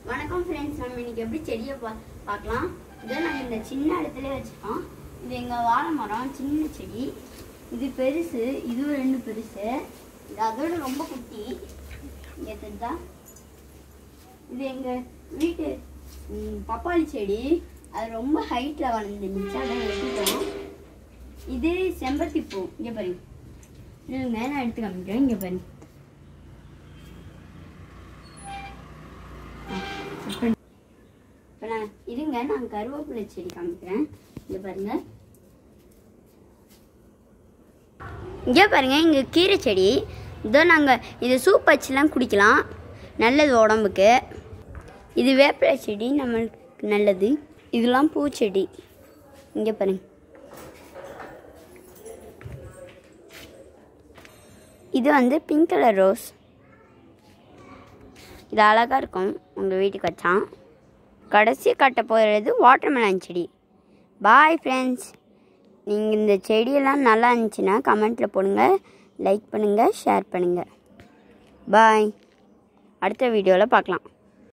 வணக்கம் ஃப்ரெண்ட்ஸ் நம்ம இன்னைக்கு எப்படி செடியை பா பார்க்கலாம் இதை நாங்கள் இந்த சின்ன இடத்துல வச்சுருக்கோம் இது எங்கள் வாழை மரம் சின்ன செடி இது பெருசு இதுவும் ரெண்டு பெருசு இது அதோட ரொம்ப குட்டி இங்கே தெரிஞ்சா இது எங்கள் வீட்டு ம், பப்பாளி செடி அது ரொம்ப ஹைட்டில் வளர்ந்துருந்துச்சு அதான் வெட்டிட்டோம் இது செம்பருத்தி பூ இங்கே பாருங்க இல்லைங்க நான் எடுத்து காமிக்கிறேன் இங்கே பாருங்க இப்போ நான் இருங்க நான் கருவேப்பிலை செடி காமிக்கிறேன் இங்கே பாருங்க இங்கே பாருங்க இங்கே கீரை செடி இதோ நாங்கள் இது சூப் வச்சுலாம் குடிக்கலாம் நல்லது உடம்புக்கு இது வேப்பிலை செடி நம்மளுக்கு நல்லது இதெல்லாம் பூச்செடி இங்கே பாருங்க இது வந்து பிங்க் கலர் ரோஸ் இது அழகாக இருக்கும் உங்கள் வீட்டுக்கு வச்சான் கடைசி கட்ட போகிறது வாட்டர்மெலன் செடி பாய் ஃப்ரெண்ட்ஸ் நீங்கள் இந்த செடியெல்லாம் நல்லா இருந்துச்சுன்னா கமெண்ட்டில் போடுங்க லைக் பண்ணுங்கள் ஷேர் பண்ணுங்கள் பாய் அடுத்த வீடியோவில் பார்க்கலாம்